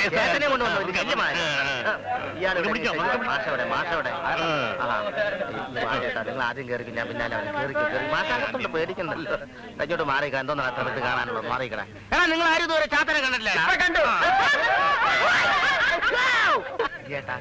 ചേട്ടനെ കൊണ്ടുവന്നു ഒരു വലിയ മാൻ. ഇയാൾ ഇവിടെ പിടിച്ചോ, ഇരിക്കുക. പിടിച്ചോ. മാഷവിടെ മാഷവിടെ ആ. ആഹാ. ഈ വാ ചേട്ടാ, നിങ്ങൾ ആദ്യം കയറി ഞാൻ പിന്നാലെ അവൻ കയറി കയറി മാഷാകത്തുണ്ട് പേടിക്കണ്ടല്ലോ കഞ്ഞോട്ട് മാറിക്ക എന്തോന്നാ അത്ര വിട്ട് കാണാനുള്ളത് മാറിക്കണേ എടാ നിങ്ങൾ ആരും ഇതുവരെ ചാത്തനെ കണ്ടില്ലേ കണ്ടു ചേട്ടാ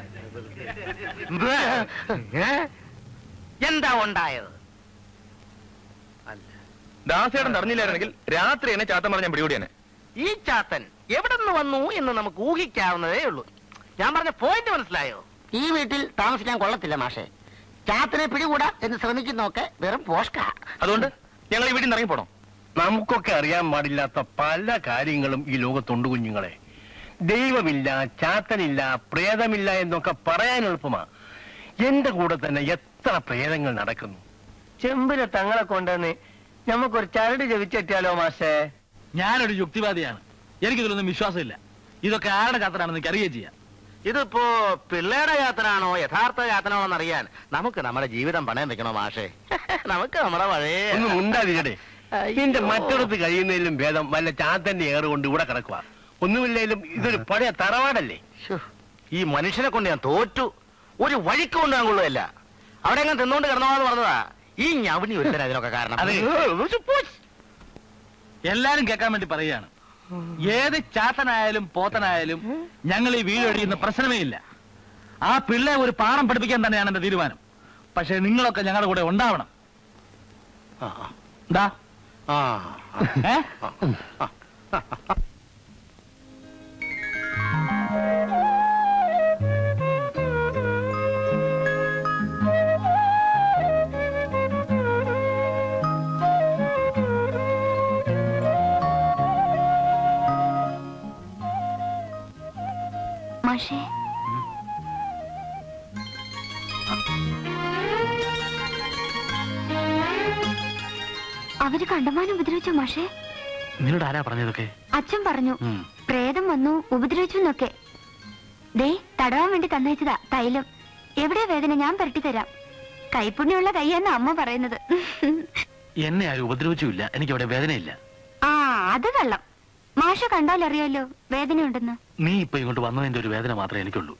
ഏ? എന്താ ഉണ്ടായത് അല്ല ദാസേടൻ അറിഞ്ഞില്ലായിരുന്നെങ്കിൽ രാത്രി എന്നെ ചാത്തം പറഞ്ഞ പിടികൂടിയാണ് ഈ ചാത്തൻ എവിടെ നിന്ന് വന്നു എന്ന് നമുക്ക് ഊഹിക്കാവുന്നതേ ഉള്ളൂ ഞാൻ പറഞ്ഞ പോയിന്റ് മനസ്സിലായോ ഈ വീട്ടിൽ താമസിക്കാൻ കൊള്ളത്തില്ല മാഷെ ചാത്തിനെ പിടികൂടാ എന്ന് ശ്രമിക്കുന്നൊക്കെ വെറും പോഷ്ക അതുകൊണ്ട് ഞങ്ങൾ ഈ വീട്ടിൽ നിന്ന് ഇറങ്ങിപ്പോണം നമുക്കൊക്കെ അറിയാൻ പാടില്ലാത്ത പല കാര്യങ്ങളും ഈ ലോകത്തുണ്ട് കുഞ്ഞുങ്ങളെ ദൈവമില്ല ചാത്തനില്ല പ്രേതമില്ല എന്നൊക്കെ പറയാൻ എളുപ്പമാ എന്റെ കൂടെ തന്നെ എത്ര പ്രേതങ്ങൾ നടക്കുന്നു ചെമ്പിലെ തങ്ങളെ കൊണ്ടുവന്ന് നമുക്കൊരു ചരട് ജപിച്ചെത്തിയാലോ മാഷേ ഞാനൊരു യുക്തിവാദിയാണ് എനിക്കിതിലൊന്നും വിശ്വാസമില്ല ഇതൊക്കെ ആരുടെ ചാത്തനാണെന്ന് എനിക്ക് അറിയുകയും ചെയ്യാം ഇതിപ്പോ പിള്ളേരുടെ യാത്രയാണോ യഥാർത്ഥ യാത്രയാണോ എന്നറിയാൻ നമുക്ക് നമ്മുടെ ജീവിതം പണയം വെക്കണോ മാഷേ നമുക്ക് നമ്മുടെ പഴയ ഒന്ന് മുണ്ടാതിരടെ നിന്റെ മറ്റൊരിടത്ത് കഴിയുന്നതിലും ഭേദം വല്ല ചാത്തന്റെ ഏറ് കൊണ്ട് ഇവിടെ കിടക്കുക ഒന്നുമില്ലേലും ഇതൊരു പഴയ തറവാടല്ലേ ശ്ശോ, ഈ മനുഷ്യനെ കൊണ്ട് ഞാൻ തോറ്റു ഒരു വഴിക്ക് കൊണ്ടുപോകാൻ കൊള്ളുകയല്ല അവിടെ എങ്ങനെ തിന്നോണ്ട് കിടന്നോന്ന് പറഞ്ഞതാ ഈ ഞവണി ഒരുത്തര അതിനൊക്കെ കാരണം അതെ. എല്ലാരും കേൾക്കാൻ വേണ്ടി പറയുകയാണ് ഏത് ചാത്തനായാലും പോത്തനായാലും ഞങ്ങൾ ഈ വീട് ഒഴിയുന്ന പ്രശ്നമേ ഇല്ല ആ പിള്ളെ ഒരു പാഠം പഠിപ്പിക്കാൻ തന്നെയാണ് എന്റെ തീരുമാനം പക്ഷെ നിങ്ങളൊക്കെ ഞങ്ങളുടെ കൂടെ ഉണ്ടാവണം ആ, എന്താ ആ, ഏ മാഷേ അവര് കണ്ടമാനം ഉപദ്രവിച്ചോ മാഷേ നിന്നോട് ആരാ പറഞ്ഞതൊക്കെ അച്ഛൻ പറഞ്ഞു പ്രേതം വന്നു ഉപദ്രവിച്ചു എന്നൊക്കെ ദേ തടവാൻ വേണ്ടി തന്നയച്ചതാ തൈലം എവിടെയാ വേദന ഞാൻ പുരട്ടി തരാം കൈപ്പുണ്യമുള്ള കൈയെന്ന അമ്മ പറയുന്നത് എന്നെ ആരും ഉപദ്രവിച്ചുമില്ല എനിക്ക് അവിടെ വേദനയില്ല ആ അത് കള്ളം മാഷ കണ്ടാൽ അറിയാലോ വേദനയുണ്ടെന്ന് നീ ഇപ്പൊ ഇങ്ങോട്ട് വന്നതിന്റെ ഒരു വേദന മാത്രമേ എനിക്കുള്ളൂ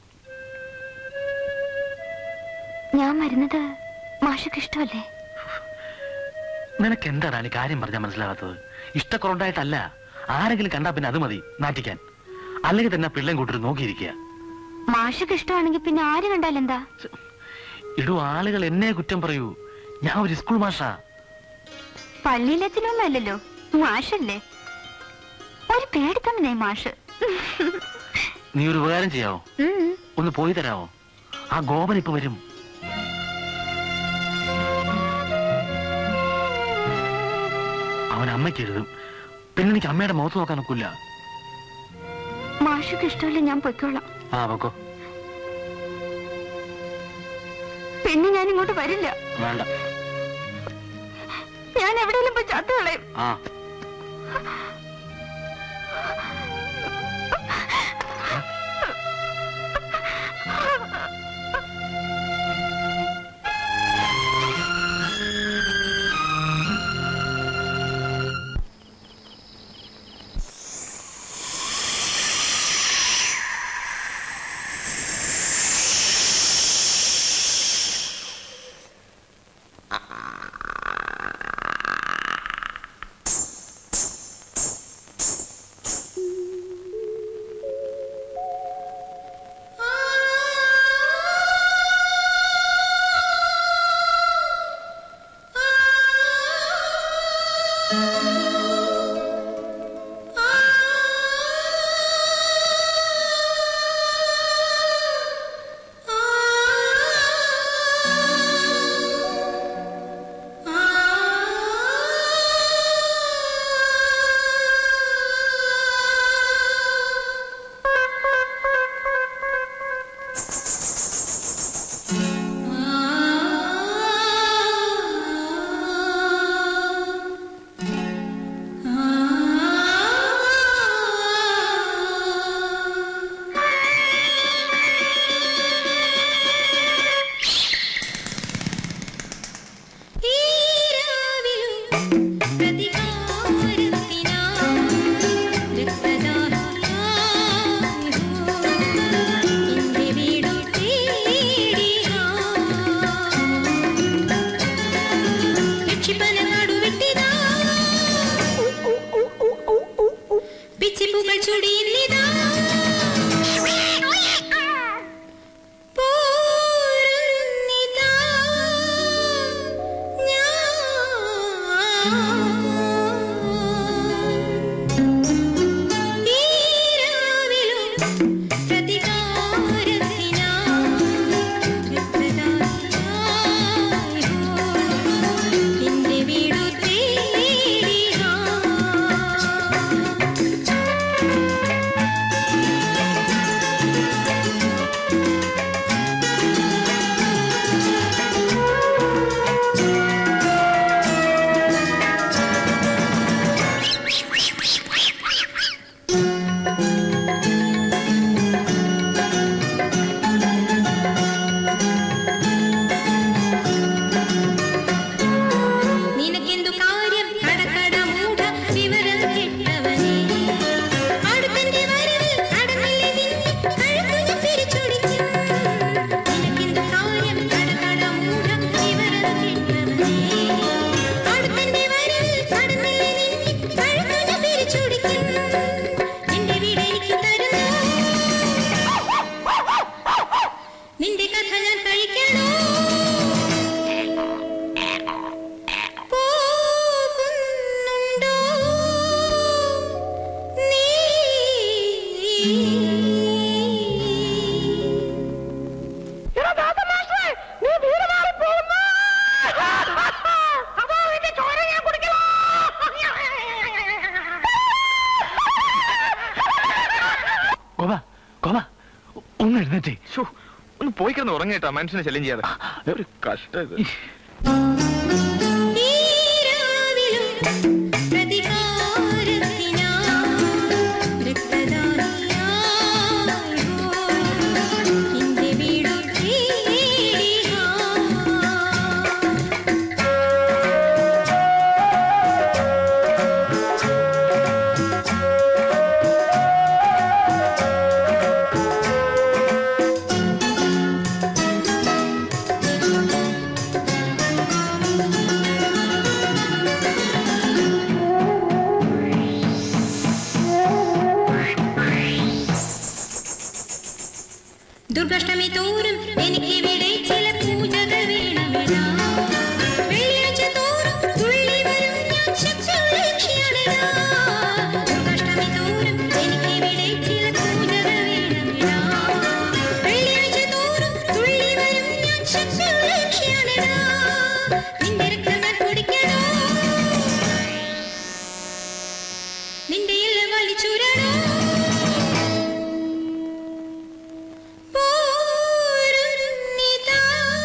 ഞാൻ വരുന്നത് മാഷക്ക് ഇഷ്ടമല്ലേ നിനക്ക് എന്താണ് കാര്യം പറഞ്ഞാൽ മനസ്സിലാകാത്തത് ഇഷ്ടക്കുറവുണ്ടായിട്ടല്ല ആരെങ്കിലും കണ്ടാ പിന്നെ അത് മതി നാട്ടിക്കാൻ അല്ലെങ്കിൽ തന്നെ പിള്ളേം കൂട്ടർ നോക്കിയിരിക്കുക മാഷക്ക് ഇഷ്ടമാണെങ്കിൽ പിന്നെ ആര് കണ്ടാലെന്താ ഇടൂ ആളുകൾ എന്നെ കുറ്റം പറയൂ ഞാൻ ഒരു സ്കൂൾ മാഷാ പള്ളിയിലെത്തിനൊന്നും അല്ലല്ലോ മാഷല്ലേ ഒരു പേടിത്തമ്മനെ മാഷ് നീ ഒരു ഉപകാരം ചെയ്യാവോ ഉം. ഒന്ന് പോയി തരാമോ ആ ഗോപൻ ഇപ്പൊ വരും അവൻ അമ്മയ്ക്ക് എഴുതും പിന്നെ എനിക്ക് അമ്മയുടെ മുഖത്ത് നോക്കാൻ ഒക്കില്ല മാഷക്ക് ഇഷ്ടമല്ല ഞാൻ പൊയ്ക്കോളാം ആ പൊക്കോ പിന്നെ ഞാൻ ഇങ്ങോട്ട് വരില്ല വേണ്ട ഞാൻ എവിടെയെങ്കിലും പോയി ചത്തു കളയും ആ എന്റെ വീടു തേടി നിനക്കെന്തു കാര്യം കടക്കട മൂഢ വിവരം കെട്ടവനേ അടുത്തന്റെ വരവിൽ അടങ്ങില്ലേ നിന്നെ കഴുകുഞ്ഞു പിരിച്ചൊടിക്കും നിനക്കെന്തു കാര്യം കടക്കട മൂഢ വിവരം കെട്ടവനേ അടുത്തന്റെ വരവിൽ അടങ്ങില്ലേ നിന്നെ കഴുകുഞ്ഞു പിരിച്ചൊടിക്കും നിന്റെ വീട് എനിക്ക് തരുന്നു നിന്റെ കഥ ഞാൻ കഴിക്കണോ പോകുന്നുണ്ടോ നീ ഗോപ ഗോപ ഒന്ന് എഴുന്നേറ്റേ ശ്ശോ, ഒന്ന് പോയി കിടന്ന് ഉറങ്ങിട്ടാ മനുഷ്യനെ ശല്യം ചെയ്യാതെ ഒരു കഷ്ടം ഇത് ഈരാവിലും പ്രതികാരത്തിനാ രക്തദാഹിയായി എന്റെ വീടു തേടിഹാ ദുർഗാഷ്ടമി തോറും എനിക്ക് ഇവിടെ ചില പൂജകൾ വേണമെടാ വെള്ളിയാഴ്ച തോറും തുള്ളി വരും ഞാൻ ശക്തിയുള്ളക്ഷിയാണെടാ ദുർഗാഷ്ടമി തോറും എനിക്ക് ഇവിടെ ചില പൂജകൾ വേണമെടാ വെള്ളിയാഴ്ച തോറും തുള്ളി വരും ഞാൻ ശക്തിയുള്ളക്ഷിയാണെടാ നിന്റെ രക്തം ഞാൻ കുടിക്കണോ നിന്റെ ഇല്ല വലിച്ചുരണോ പോരുന്നിതാ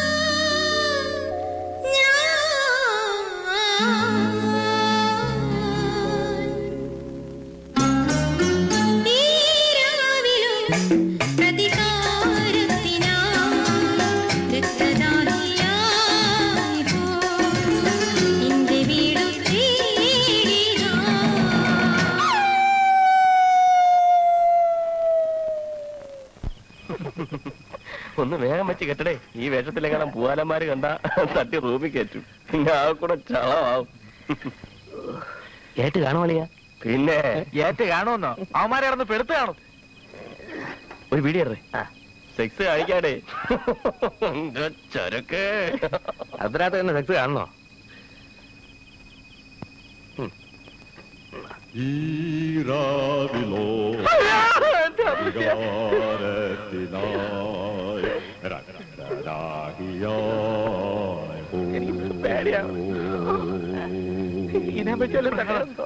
ഞാൻ ഈരാവിലും പ്രതികാരത്തിനാ രക്തദാഹിയായി പോ എന്റെ വീടു തേടിഹാ ഒന്ന് വേഗം വെച്ച് കെട്ടടേ ഈ വേഷത്തിലെങ്ങാനും പൂവാലന്മാര് കണ്ട തട്ടി റൂമിൽ കയറ്റും പിന്നെ ആ കൂടെ ചളമാവും ഏറ്റ് കാണുമളിയാ പിന്നെ ഏറ്റ് കാണുമെന്നോ അവന്മാരെ ഇറന്ന് പെടുത്ത് കാണും ഒരു വീഡിയോ സെക്സ് കാണിക്കാടേ എന്റെ ചരക്ക് അതിനകത്ത് തന്നെ സെക്സ് കാണണോ ഈരാവിലോ വികാരത്തിനായി രാഗിയായി എനിക്കിപ്പോ പേടിയാണ്. ഇതിനെ പറ്റിയല്ലോ തകർന്നോ?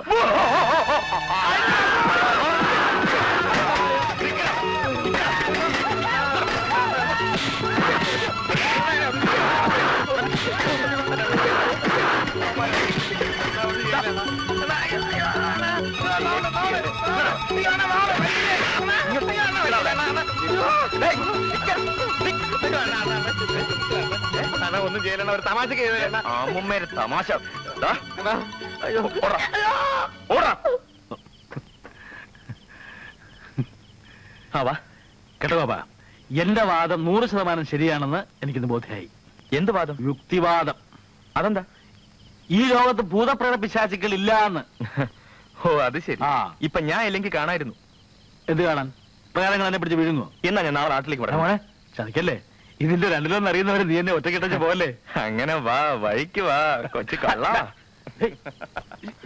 ഒന്നും ചെയ്യലണ്ട ഒരു തമാശക്ക് ചെയ്തേണ്ട അമ്മുമ്മേര് തമാശ ദാ, അയ്യോ ഓടാ ഓടാ ആ വാ കേട്ടോ ബാബാ എന്റെ വാദം നൂറ് ശതമാനം ശരിയാണെന്ന് എനിക്കിന്ന് ബോധ്യമായി എന്ത് വാദം യുക്തിവാദം അതെന്താ ഈ ലോകത്ത് ഭൂതപ്രേത പിശാചുക്കൾ ഇല്ല എന്ന് ഓ അത് ശരി ആ. ഇപ്പൊ ഞാൻ ഇല്ലെങ്കിൽ കാണായിരുന്നു എന്ത് കാണാൻ പ്രകാരങ്ങൾ എന്നെ പിടിച്ച് വിഴുങ്ങോ എന്നാ ഞാൻ നാളെ നാട്ടിലേക്ക് എടാ വരാം മോനെ ചതിക്കല്ലേ ഇതിന്റെ രണ്ടിലൊന്നും അറിയുന്നവരെ നീ എന്നെ ഒറ്റക്കെട്ടച്ച് പോകല്ലേ അങ്ങനെ വാ വഴിക്ക് വാ കൊച്ചു കള്ള ഹേയ്,